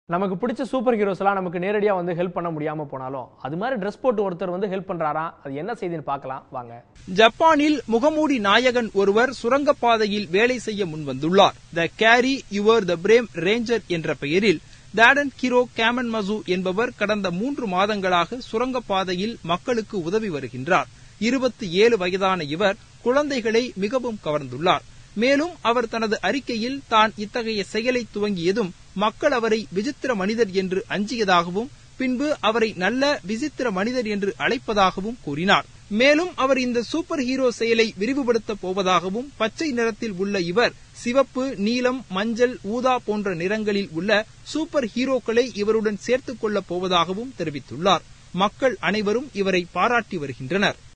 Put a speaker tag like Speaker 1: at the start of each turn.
Speaker 1: நமக்கு பிடிச்ச super heroes எல்லாம் நமக்கு நேரடியா வந்து ஹெல்ப் பண்ண முடியாம போனாலும் அது மாதிரி ட்ரெஸ் போட்டு ஒருத்தர் வந்து ஹெல்ப் பண்றாராம் அது என்ன செய்தின்னு பார்க்கலாம் வாங்க
Speaker 2: ஜப்பானில் முகமூடி நாயகன் ஒருவர் சுரங்கப்பாதையில் வேலை செய்ய முன்வந்துள்ளார் the carry your the frame ranger என்ற பெயரில் டேடன் கிரோ கேமன் மசு என்பவர் கடந்த மூன்று மாதங்களாக சுரங்கப்பாதையில் மக்களுக்கு உதவி வருகின்றார் இருபத்தி ஏழு வயதான இவர் குழந்தைகளை மிகவும் கவர்ந்துள்ளார் மேலும் அவர் தனது அறிக்கையில் தான் இத்தகைய செயலை துவங்கியதும் மக்கள் அவரை விசித்திர மனிதர் என்று அஞ்சியதாகவும் பின்பு அவரை நல்ல விசித்திர மனிதர் என்று அழைப்பதாகவும் கூறினார் மேலும் அவர் இந்த சூப்பர் ஹீரோ செயலை விரிவுபடுத்தப் போவதாகவும் பச்சை நிறத்தில் உள்ள இவர் சிவப்பு நீலம் மஞ்சள் ஊதா போன்ற நிறங்களில் உள்ள சூப்பர் ஹீரோக்களை இவருடன் சேர்த்துக் கொள்ளப் போவதாகவும் தெரிவித்துள்ளார் மக்கள் அனைவரும் இவரை பாராட்டி வருகின்றனர்